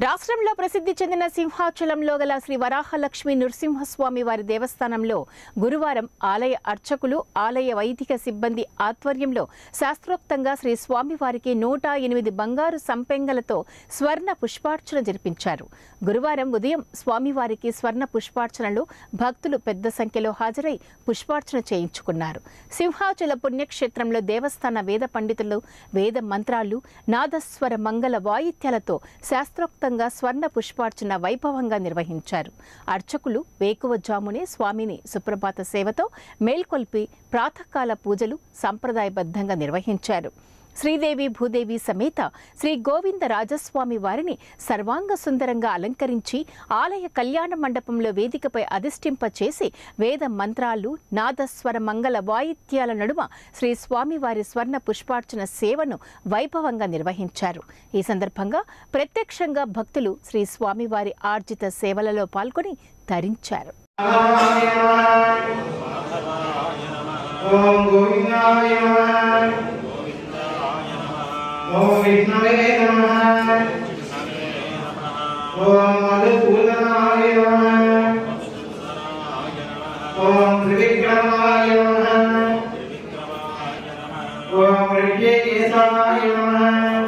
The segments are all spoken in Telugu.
రాష్ట్రంలో ప్రసిద్ధి చెందిన సింహాచలంలో గల శ్రీ వరాహలక్ష్మి నృసింహస్వామి వారి దేవస్థానంలో గురువారం ఆలయ అర్చకులు ఆలయ వైదిక సిబ్బంది ఆధ్వర్యంలో శాస్త్రోక్తంగా శ్రీ స్వామివారికి నూట ఎనిమిది బంగారు సంపెంగలతో స్వర్ణ పుష్పార్చన జరిపించారు గురువారం ఉదయం స్వామివారికి స్వర్ణ పుష్పార్చనలో భక్తులు పెద్ద సంఖ్యలో హాజరై పుష్పార్చన చేయించుకున్నారు సింహాచల పుణ్యక్షేత్రంలో దేవస్థాన వేద పండితులు వేద మంత్రాలు నాదస్వర మంగళ వాయిద్యాలతో శాస్త్రోక్తంగా స్వర్ణ పుష్పార్చన వైభవంగా నిర్వహించారు అర్చకులు వేకువజామునే స్వామిని సుప్రభాత సేవతో మేల్కొల్పి ప్రాతకాల పూజలు సంప్రదాయబద్ధంగా నిర్వహించారు శ్రీదేవి భూదేవి సమేత శ్రీ గోవింద రాజస్వామి వారిని సర్వాంగ సుందరంగా అలంకరించి ఆలయ కళ్యాణ మండపంలో వేదికపై అధిష్ఠింప చేసి వేద మంత్రాలు నాదస్వర మంగళ వాయిద్యాల నడుమ శ్రీ స్వామివారి స్వర్ణ పుష్పార్చన సేవను వైభవంగా నిర్వహించారు ఈ సందర్భంగా ప్రత్యక్షంగా భక్తులు శ్రీ స్వామివారి ఆర్జిత సేవలలో పాల్గొని తరించారు ఓం గోవిందాయ నమః ఓం విష్ణవే నమః ఓం మధుసూదనాయ నమః ఓం త్రివిక్రమాయ నమః ఓం ఋషికేశాయ నమః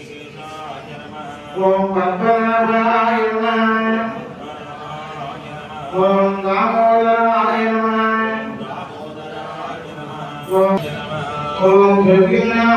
ఓం పద్మనాభాయ నమః ఓం దామోదరాయ నమః ఓం ఓం గోవింద